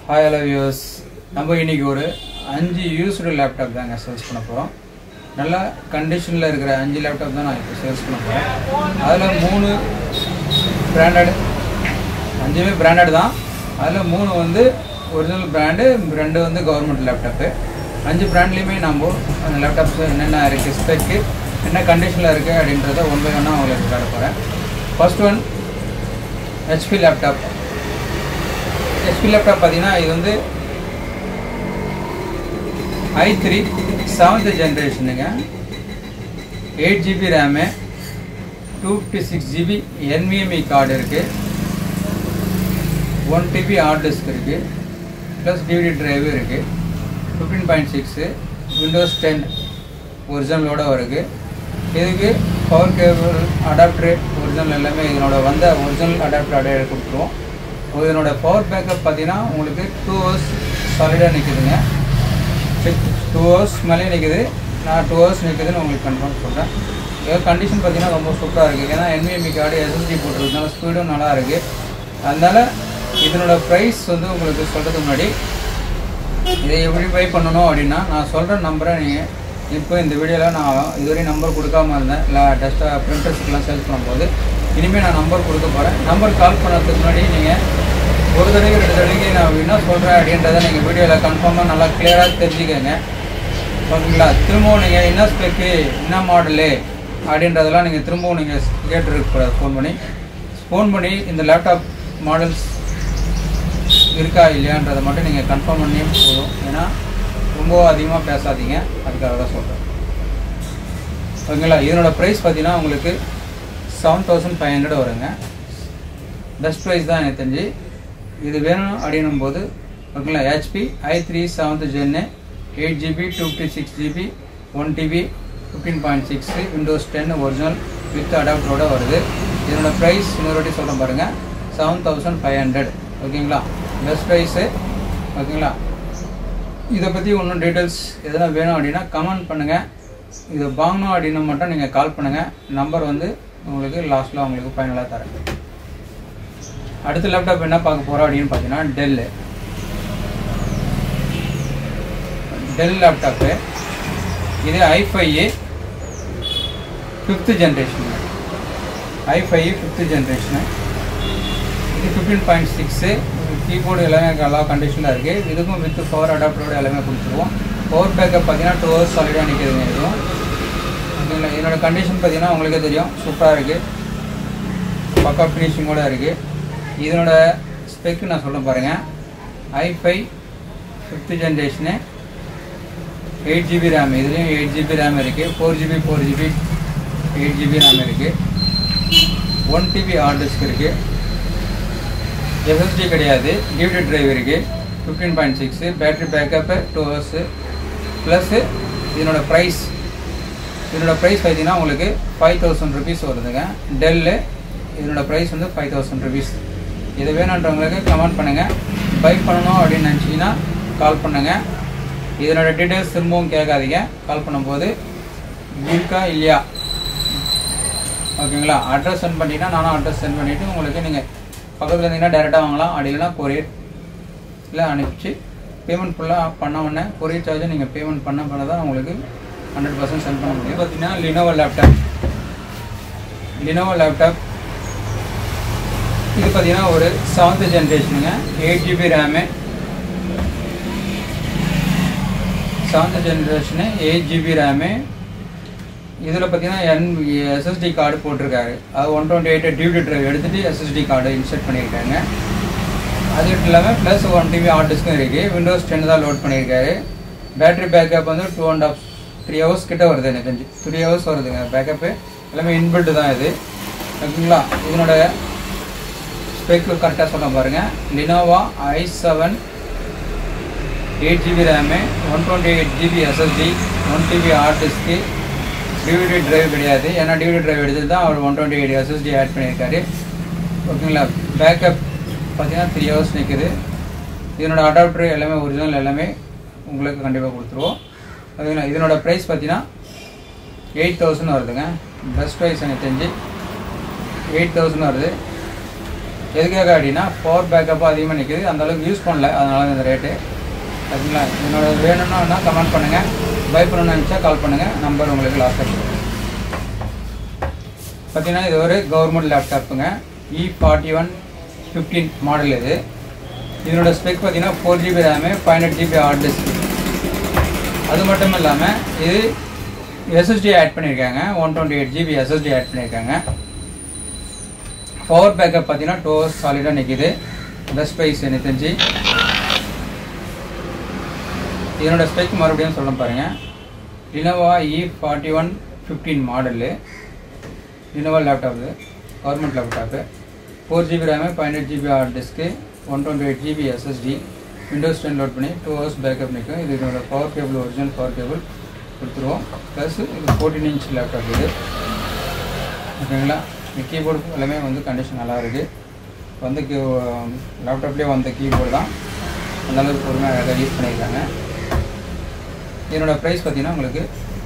hi hello views நம்ம இன்னைக்கு ஒரு அஞ்சு யூஸ்டு லேப்டாப் தாங்க சேல்ஸ் பண்ண போகிறோம் நல்ல கண்டிஷனில் இருக்கிற அஞ்சு லேப்டாப் தான் நான் இப்போ சேல்ஸ் பண்ண போகிறேன் அதில் மூணு பிராண்டட் அஞ்சுமே பிராண்டட் தான் அதில் மூணு வந்து ஒரிஜினல் பிராண்டு ரெண்டு வந்து கவர்மெண்ட் லேப்டாப்பு அஞ்சு பிராண்ட்லேயுமே நம்ம அந்த லேப்டாப்ஸ் என்னென்ன இருக்குது ஸ்பெக்கு என்ன கண்டிஷனில் இருக்குது அப்படின்றத ஒன் பை ஒன்னாக உங்களுக்கு காட்ட போகிறேன் first one HP laptop HP laptop பார்த்தீங்கன்னா இது வந்து ஐ த்ரீ செவன்த் ஜென்ரேஷனுங்க eight GB RAM two fifty six GB NVMe card இருக்குது ஒன் டிபி ஹார்ட் டிஸ்க் இருக்குது ப்ளஸ் டிவிடி டிரைவு இருக்குது fifteen point six Windows ten ஒரிஜினலோட வருது இதுக்கு பவர் கேபிள் அடாப்டரு ஒரிஜினல் எல்லாமே இதனோட வந்த ஒரிஜினல் அடாப்டர் அடைய கொடுத்துருவோம் இதனோட பவர் பேக்கப் பார்த்தீங்கன்னா உங்களுக்கு டூ ஹவர்ஸ் சாலிடாக நிற்குதுங்க டூ ஹவர்ஸ் மேலே நிற்குது நான் டூ ஹவர்ஸ் நிற்குதுன்னு உங்களுக்கு கன்ஃபார்ம் சொல்கிறேன் இதோ கண்டிஷன் பார்த்தீங்கன்னா ரொம்ப சூப்பராக இருக்குது ஏன்னா என்விஎம்இ கார்டு எஸ்எஸ்டி போட்டிருக்கனால ஸ்பீடும் நல்லா இருக்குது அதனால் இதனோட ப்ரைஸ் வந்து உங்களுக்கு சொல்கிறதுக்கு முன்னாடி இதை எப்படி பை பண்ணணும் அப்படின்னா நான் சொல்கிற நம்பரை நீங்கள் இப்போ இந்த வீடியோவில் நான் இதுவரை நம்பர் கொடுக்காம இருந்தேன் இல்லை டெஸ்ட்டாக ப்ரிண்டர்ஸுக்கெலாம் சேல்ஸ் பண்ணும்போது இனிமேல் நான் நம்பர் கொடுக்க போகிறேன் நம்பர் கால் பண்ணுறதுக்கு முன்னாடி நீங்கள் ஒரு தடவை ரெண்டு தடவைக்கு நான் என்ன சொல்கிறேன் அப்படின்றத நீங்கள் வீடியோவில் கன்ஃபார்மாக நல்லா கிளியராக தெரிஞ்சுக்கங்க ஓகேங்களா திரும்பவும் நீங்கள் என்ன ஸ்பெக்கு என்ன மாடலு அப்படின்றதெல்லாம் நீங்கள் திரும்பவும் நீங்கள் கேட்டுருக்கூடாது ஃபோன் பண்ணி ஃபோன் பண்ணி இந்த லேப்டாப் மாடல்ஸ் இருக்கா இல்லையான்றதை மட்டும் நீங்கள் கன்ஃபார்ம் பண்ணியே போதும் ஏன்னா ரொம்ப அதிகமாக பேசாதீங்க அதுக்காக தான் சொல்கிறேன் ஓகேங்களா இதனோட ப்ரைஸ் பார்த்தீங்கன்னா உங்களுக்கு செவன் தௌசண்ட் ஃபைவ் ஹண்ட்ரட் வருங்க பெஸ்ட் ப்ரைஸ் தான் எனக்கு தெரிஞ்சு இது வேணும் அப்படின்னும் போது ஓகேங்களா HP I three seventh gen eight GB two fifty six GB one TB fifteen point six Windows ten original with அடாப்டரோட வருது இதனோட ப்ரைஸ் இன்னொரு வாட்டி சொல்கிறேன் பாருங்கள் செவன் தௌசண்ட் ஃபைவ் ஹண்ட்ரட் ஓகேங்களா பெஸ்ட் ப்ரைஸு ஓகேங்களா இதை பற்றி இன்னும் டீட்டெயில்ஸ் எதனா வேணும் அப்படின்னா கமெண்ட் பண்ணுங்கள் இதை வாங்கணும் அப்படின்னு மட்டும் நீங்கள் கால் பண்ணுங்கள் நம்பர் வந்து உங்களுக்கு லாஸ்ட்டில் உங்களுக்கு ஃபைனலாக தரேன் அடுத்த லேப்டாப் என்ன பார்க்க போகிறோம் அப்படின்னு பார்த்தீங்கன்னா டெல்லு டெல் லேப்டாப்பு இது I five fifth generation I five fifth generation இது ஃபிஃப்டீன் பாயிண்ட் சிக்ஸு கீபோர்டு எல்லாமே நல்லா கண்டிஷனில் இருக்குது இதுக்கும் வித் பவர் அடாப்டரோட எல்லாமே கொடுத்துருவோம் பவர் பேக்கப் பார்த்தீங்கன்னா டூ ஹவர்ஸ் சாலிடாக நிற்கிதுங்க இதுவும் ஓகேங்களா இதனோட கண்டிஷன் பார்த்தீங்கன்னா உங்களுக்கே தெரியும் சூப்பராக இருக்குது பக்கா ஃபினிஷிங்கோட இருக்குது இதனோட ஸ்பெக்கு நான் சொல்ல பாருங்கள் i five fifth generation eight GB RAM இதுலேயும் எயிட் ஜிபி ரேம் இருக்குது four GB four GB eight GB RAM இருக்குது ஒன் டிபி ஹார்ட் டிஸ்க் இருக்குது எஸ்எஸ்டி கிடையாது டிவிடி டிரைவ் இருக்குது fifteen point six battery backup two hours plus இதனோட price இதனோட price பார்த்தீங்கன்னா உங்களுக்கு ஃபைவ் தௌசண்ட் ருபீஸ் வருதுங்க டெல்லு இதனோட ப்ரைஸ் வந்து ஃபைவ் தௌசண்ட் ருபீஸ் இது வேணுன்றவங்களுக்கு கமெண்ட் பண்ணுங்கள் பை பண்ணணும் அப்படின்னு நினச்சிங்கன்னா கால் பண்ணுங்கள் இதனோட டீட்டெயில்ஸ் திரும்பவும் கேட்காதீங்க கால் பண்ணும்போது இருக்கா இல்லையா ஓகேங்களா அட்ரஸ் சென்ட் பண்ணிட்டீங்கன்னா நானும் அட்ரஸ் சென்ட் பண்ணிவிட்டு உங்களுக்கு நீங்கள் பக்கத்தில் இருந்தீங்கன்னா டேரெக்டாக வாங்கலாம் அப்படி இல்லைனா கொரியர் இல்லை அனுப்பிச்சு பேமெண்ட் ஃபுல்லாக பண்ண உடனே கொரியர் சார்ஜை நீங்கள் பேமெண்ட் பண்ண பண்ண தான் உங்களுக்கு ஹண்ட்ரட் பர்சன்ட் சென்ட் பண்ண முடியும் பார்த்தீங்கன்னா லினோவோ லேப்டாப் லினோவோ லேப்டாப் இது பார்த்தீங்கன்னா ஒரு செவன்த் ஜென்ரேஷனுங்க eight GB RAM seventh generation eight GB RAM இதில் பார்த்தீங்கன்னா என் எஸ்எஸ்டி கார்டு போட்டிருக்காரு அது one twenty eight DVD drive எடுத்துகிட்டு எஸ்எஸ்டி கார்டு இன்சர்ட் பண்ணியிருக்காங்க அது இல்லாமல் ப்ளஸ் ஒன் டிபி ஹார்ட் டிஸ்க்கும் இருக்குது விண்டோஸ் டென் தான் லோட் பண்ணியிருக்காரு பேட்டரி பேக்கப் வந்து two and half three hours கிட்ட வருது எனக்கு தெரிஞ்சு த்ரீ ஹவர்ஸ் வருதுங்க பேக்கப்பு எல்லாமே இன்பில்ட் தான் இது ஓகேங்களா இதனோட ஸ்பெக்கு கரெக்டாக சொல்ல பாருங்கள் Lenovo i seven eight GB RAM one twenty eight GB SSD one TB hard disk DVD drive கிடையாது ஏன்னா டிவிடி டிரைவ் எடுத்து தான் அவர் one twenty eight SSD add பண்ணியிருக்காரு ஓகேங்களா பேக்கப் பார்த்தீங்கன்னா த்ரீ ஹவர்ஸ் நிற்குது இதனோட அடாப்டர் எல்லாமே ஒரிஜினல் எல்லாமே உங்களுக்கு கண்டிப்பாக கொடுத்துருவோம் ஓகேங்களா இதனோட ப்ரைஸ் பார்த்தீங்கன்னா எயிட் தௌசண்ட் வருதுங்க பெஸ்ட் ப்ரைஸ் எனக்கு தெரிஞ்சு எயிட் தௌசண்ட் வருது எதுக்காக அப்படின்னா பவர் பேக்கப்பும் அதிகமாக நிற்கிது அந்த அளவுக்கு யூஸ் பண்ணல அதனால இந்த ரேட்டு சரிங்களா என்னோட வேணும்னா கமெண்ட் பண்ணுங்கள் பை பண்ணணும்னு நினச்சா கால் பண்ணுங்கள் நம்பர் உங்களுக்கு லாஸ்ட்டாக பார்த்தீங்கன்னா இது ஒரு கவர்மெண்ட் லேப்டாப்புங்க E forty one fifteen model இது இதனோட ஸ்பெக் பார்த்தீங்கன்னா four GB RAM five hundred GB hard disk அது மட்டும் இல்லாமல் இது எஸ்எஸ்டி ஆட் பண்ணியிருக்காங்க one twenty eight GB SSD add பண்ணியிருக்காங்க பவர் பேக்கப் பார்த்தீங்கன்னா டூ ஹவர்ஸ் சாலிடாக நிற்கிது பெஸ்ட் ப்ரைஸ் எனக்கு தெரிஞ்சு இதனோட ஸ்பெக் மறுபடியும் சொல்ல பாருங்க Lenovo E forty one fifteen model Lenovo laptop government laptop four GB RAM five hundred GB hard disk one twenty eight GB SSD Windows ten load பண்ணி two hours backup நிற்கும் இது இதோட power cable original power cable கொடுத்துருவோம் plus இது fourteen inch laptop இது ஓகேங்களா இந்த keyboard எல்லாமே வந்து கண்டிஷன் நல்லா இருக்குது வந்து லேப்டாப்லேயே வந்த கீபோர்டு தான் அந்தளவுக்கு பொறுமையாக அழகாக யூஸ் பண்ணியிருக்காங்க இதனோட ப்ரைஸ் பார்த்தீங்கன்னா உங்களுக்கு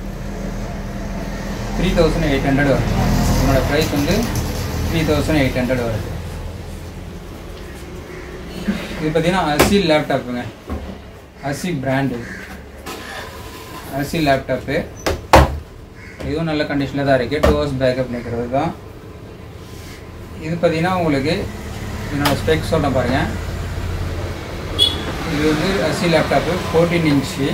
த்ரீ தௌசண்ட் எயிட் ஹண்ட்ரட் வரும் இதனோட ப்ரைஸ் வந்து த்ரீ தௌசண்ட் எயிட் ஹண்ட்ரட் வருது இது பார்த்தீங்கன்னா அசி லேப்டாப்புங்க அசி பிராண்டு அசி லேப்டாப்பு இதுவும் நல்ல கண்டிஷனில் தான் இருக்குது டூ ஹவர்ஸ் பேக்கப் நிற்கிறது தான் இது பார்த்தீங்கன்னா உங்களுக்கு என்னோட ஸ்பெக் சொல்ல பாருங்க இது வந்து அசி laptop fourteen inch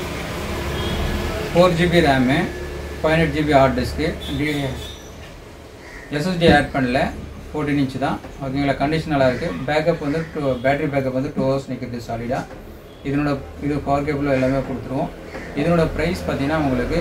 four GB RAM five hundred GB hard disk டி எஸ்எஸ்டி ஆட் பண்ணல ஃபோர்டீன் இன்ச்சு தான் ஓகேங்களா கண்டிஷன் நல்லா இருக்குது பேக்கப் வந்து டூ பேட்டரி பேக்கப் வந்து டூ ஹவர்ஸ் நிற்கிறது சாலிடாக இதனோட இது பவர் கேபிள் எல்லாமே கொடுத்துருவோம் இதனோட ப்ரைஸ் பார்த்தீங்கன்னா உங்களுக்கு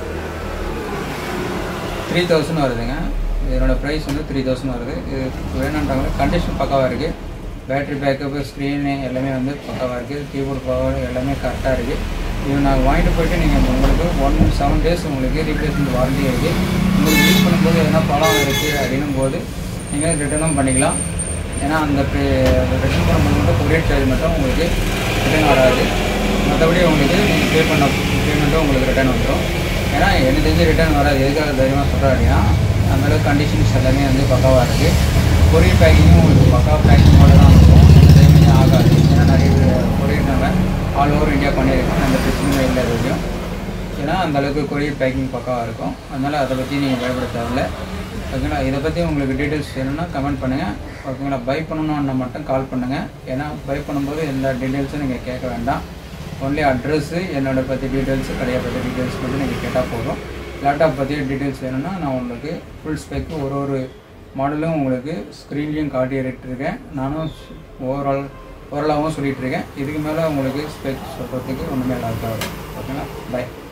த்ரீ தௌசண்ட் வருதுங்க இதனோட ப்ரைஸ் வந்து த்ரீ தௌசண்ட் வருது இது வேணுன்றவங்க கண்டிஷன் பக்காவாக இருக்குது பேட்டரி பேக்கப்பு ஸ்க்ரீனு எல்லாமே வந்து பக்காவாக இருக்குது கீபோர்டு பவர் எல்லாமே கரெக்டாக இருக்குது இது நான் வாங்கிட்டு போயிட்டு நீங்கள் உங்களுக்கு ஒன் செவன் டேஸ் உங்களுக்கு ரீப்ளேஸ்மெண்ட் வாரண்டி இருக்குது உங்களுக்கு யூஸ் பண்ணும்போது எதனா பழம் இருக்குது அப்படின்னும் போது நீங்கள் ரிட்டர்னும் பண்ணிக்கலாம் ஏன்னா அந்த ரிட்டர்ன் பண்ணும்போது மட்டும் கொரியர் சார்ஜ் மட்டும் உங்களுக்கு ரிட்டர்ன் வராது மற்றபடி உங்களுக்கு நீங்கள் பே பண்ண பேமெண்ட்டும் உங்களுக்கு ரிட்டர்ன் வந்துடும் ஏன்னா எனக்கு தெரிஞ்சு ரிட்டர்ன் வராது எதுக்காக தைரியமாக சொல்கிறேன் அப்படின்னா அந்தளவுக்கு கண்டிஷன்ஸ் எல்லாமே வந்து பக்காவாக இருக்குது கொரியர் பேக்கிங்கும் உங்களுக்கு பக்கா பேக்கிங்கோட தான் இருக்கும் எந்த டேமேஜும் ஆகாது ஏன்னா நிறைய கொரியர் நாங்கள் ஆல் ஓவர் இந்தியா பண்ணியிருக்கோம் அந்த பிரச்சனையும் இல்லை இது வரைக்கும் ஏன்னா அந்தளவுக்கு கொரியர் பேக்கிங் பக்காவாக இருக்கும் அதனால் அதை பற்றி நீங்கள் பயப்பட தேவையில்ல ஓகேங்களா இதை பற்றி உங்களுக்கு டீட்டெயில்ஸ் வேணும்னா கமெண்ட் பண்ணுங்கள் ஓகேங்களா பை பண்ணணும்னா மட்டும் கால் பண்ணுங்கள் ஏன்னா பை பண்ணும்போது எந்த டீட்டெயில்ஸும் நீங்கள் கேட்க வேண்டாம் ஒன்லி அட்ரஸ்ஸு என்னோட பற்றி டீட்டெயில்ஸு கடையை பற்றி டீட்டெயில்ஸ் மட்டும் நீங்கள் கேட்டால் போதும் லேப்டாப் பற்றி டீட்டெயில்ஸ் வேணும்னா நான் உங்களுக்கு ஃபுல் ஸ்பெக்கு ஒரு ஒரு மாடலும் உங்களுக்கு ஸ்க்ரீன்லேயும் காட்டியிருக்கேன் நானும் ஓவரால் ஓரளவும் சொல்லிகிட்டு இருக்கேன் இதுக்கு மேலே உங்களுக்கு ஸ்பெக் சொல்கிறதுக்கு ஒன்றுமே இல்லாத ஓகேங்களா பை